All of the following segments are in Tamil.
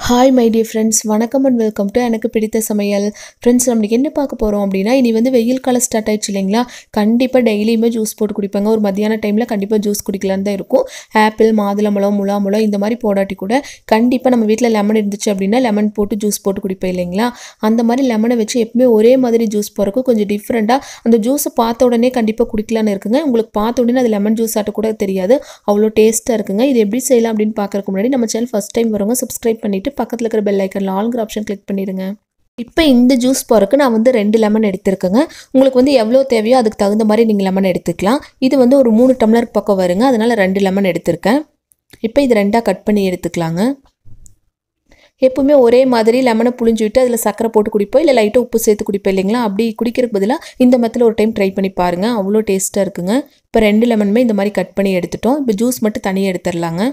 ஹாய் மை டியர் ஃப்ரெண்ட்ஸ் வணக்கம் அண்ட் வெல்கம் டு எனக்கு பிடித்த சமையல் ஃப்ரெண்ட்ஸ் நம்மளுக்கு என்ன பார்க்க போகிறோம் அப்படின்னா இனி வந்து வெயில் காலம் ஸ்டார்ட் ஆயிடுச்சு இல்லைங்களா கண்டிப்பாக டெய்லியுமே ஜூஸ் போட்டு குடிப்பாங்க ஒரு மத்தியான டைமில் கண்டிப்பாக ஜூஸ் குடிக்கலான்னு தான் இருக்கும் ஆப்பிள் மாதுளம்பழம் முலாம்பழம் இந்த மாதிரி போடாட்டி கூட கண்டிப்பாக நம்ம வீட்டில் லெமன் இருந்துச்சு அப்படின்னா லெமன் போட்டு ஜூஸ் போட்டு குடிப்போம் இல்லைங்களா அந்த மாதிரி லெமனை வச்சு எப்பவுமே ஒரே மாதிரி ஜூஸ் போகிறக்கு கொஞ்சம் டிஃப்ரெண்ட்டாக அந்த ஜூஸை பார்த்த உடனே கண்டிப்பாக குடிக்கலான்னு இருக்குங்க உங்களுக்கு பார்த்த உடனே அது லெமன் ஜூஸ் ஆட்ட கூட தெரியாது அவ்வளோ டேஸ்ட்டாக இருக்குங்க இது எப்படி செய்யலாம் அப்படின்னு பார்க்கறதுக்கு முன்னாடி நம்ம சேனல் ஃபஸ்ட் டைம் வரவங்க சப்ஸ்கிரைப் பண்ணிவிட்டு பக்கத்தில் இருக்கிற பெல் ஐக்கனில் ஆல்கிற ஆப்ஷன் கிளிக் பண்ணிடுங்க இப்போ இந்த ஜூஸ் போகிறக்கு நான் வந்து ரெண்டு லெமன் எடுத்திருக்கேங்க உங்களுக்கு வந்து எவ்வளோ தேவையோ அதுக்கு தகுந்த மாதிரி நீங்கள் லெமன் எடுத்துக்கலாம் இது வந்து ஒரு மூணு டம்ளர் பக்கம் வருங்க அதனால் ரெண்டு லெமன் எடுத்திருக்கேன் இப்போ இது ரெண்டாக கட் பண்ணி எடுத்துக்கலாங்க எப்பவுமே ஒரே மாதிரி லெமனை புழிஞ்சு விட்டு அதில் சக்கரை போட்டு குடிப்போம் இல்லை லைட்டாக உப்பு சேர்த்து குடிப்போம் இல்லைங்களா அப்படி குடிக்கிறதுக்கு பதிலாக இந்த மெத்தில் ஒரு டைம் ட்ரை பண்ணி பாருங்கள் அவ்வளோ டேஸ்ட்டாக இருக்குங்க இப்போ ரெண்டு லெமனுமே இந்த மாதிரி கட் பண்ணி எடுத்துட்டோம் இப்போ ஜூஸ் மட்டும் தனியாக எடுத்துடலாங்க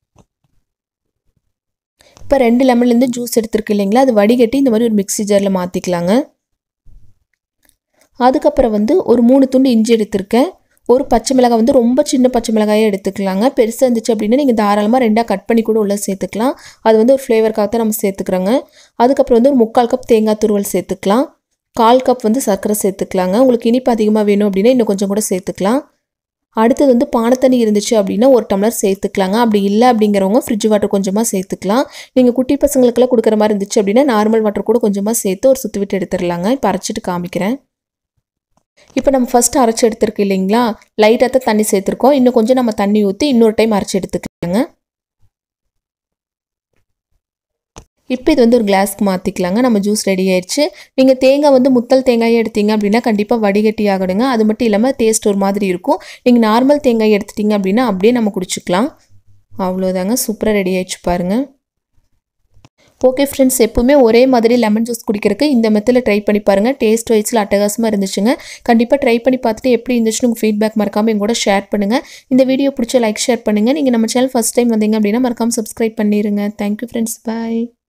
இப்போ ரெண்டு லெமன்லேருந்து ஜூஸ் எடுத்துருக்கு இல்லைங்களா அது வடிகட்டி இந்த மாதிரி ஒரு மிக்ஸி ஜாரில் மாற்றிக்கலாங்க அதுக்கப்புறம் வந்து ஒரு மூணு துண்டு இஞ்சி எடுத்திருக்கேன் ஒரு பச்சை மிளகாய் வந்து ரொம்ப சின்ன பச்சை மிளகாயே எடுத்துக்கலாங்க பெருசாக இருந்துச்சு அப்படின்னா நீங்கள் தாராளமாக ரெண்டாக கட் பண்ணி கூட உள்ளே சேர்த்துக்கலாம் அது வந்து ஒரு ஃப்ளேவருக்காக தான் நம்ம சேர்த்துக்கிறோங்க அதுக்கப்புறம் வந்து ஒரு முக்கால் கப் தேங்காய் துருவல் சேர்த்துக்கலாம் கால் கப் வந்து சர்க்கரை சேர்த்துக்கலாங்க உங்களுக்கு இனிப்பு அதிகமாக வேணும் அப்படின்னா இன்னும் கொஞ்சம் கூட சேர்த்துக்கலாம் அடுத்தது வந்து பானத்தண்ணி இருந்துச்சு அப்படின்னா ஒரு டம்ளர் சேர்த்துக்கலாங்க அப்படி இல்லை அப்படிங்கிறவங்க ஃப்ரிட்ஜ் வாட்டர் கொஞ்சமாக சேர்த்துக்கலாம் நீங்கள் குட்டி பசங்களுக்கெல்லாம் கொடுக்குற மாதிரி இருந்துச்சு அப்படின்னா நார்மல் வாட்டர் கூட கொஞ்சமாக சேர்த்து ஒரு சுற்றி விட்டு எடுத்துடலாங்க இப்போ அரைச்சிட்டு காமிக்கிறேன் இப்போ நம்ம ஃபஸ்ட்டு அரைச்சி எடுத்துருக்கு இல்லைங்களா லைட்டாக தான் தண்ணி சேர்த்துருக்கோம் இன்னும் கொஞ்சம் நம்ம தண்ணி ஊற்றி இன்னொரு டைம் அரைச்சி எடுத்துக்கலாங்க இப்போ இது வந்து ஒரு கிளாஸ்க்கு மாற்றிக்கலாங்க நம்ம ஜூஸ் ரெடி ஆயிடுச்சு நீங்கள் தேங்காய் வந்து முத்தல் தேங்காயை எடுத்தீங்க அப்படின்னா கண்டிப்பாக வடிகட்டி ஆகணுங்க அது மட்டும் இல்லாமல் டேஸ்ட் ஒரு மாதிரி இருக்கும் நீங்கள் நார்மல் தேங்காய் எடுத்துட்டீங்க அப்படின்னா அப்படியே நம்ம குடிச்சிக்கலாம் அவ்வளோதாங்க சூப்பராக ரெடி ஆயிடுச்சு பாருங்கள் ஓகே ஃப்ரெண்ட்ஸ் எப்பவுமே ஒரே மாதிரி லெமன் ஜூஸ் குடிக்கிறதுக்கு இந்த மெத்தில் ட்ரை பண்ணி பாருங்கள் டேஸ்ட் வைஸில் அட்டகாசமாக இருந்துச்சுங்க கண்டிப்பாக ட்ரை பண்ணி பார்த்துட்டு எப்படி இருந்துச்சுன்னு உங்கள் ஃபீட்பேக் மறக்காமல் எங்கூட ஷேர் பண்ணுங்கள் இந்த வீடியோ பிடிச்ச லைக் ஷேர் பண்ணுங்கள் நீங்கள் நம்ம சேனல் ஃபஸ்ட் டைம் வந்தீங்க அப்படின்னா மறக்காமல் சப்ஸ்கிரைப் பண்ணிடுங்க தேங்க்யூ ஃப்ரெண்ட்ஸ் பாய்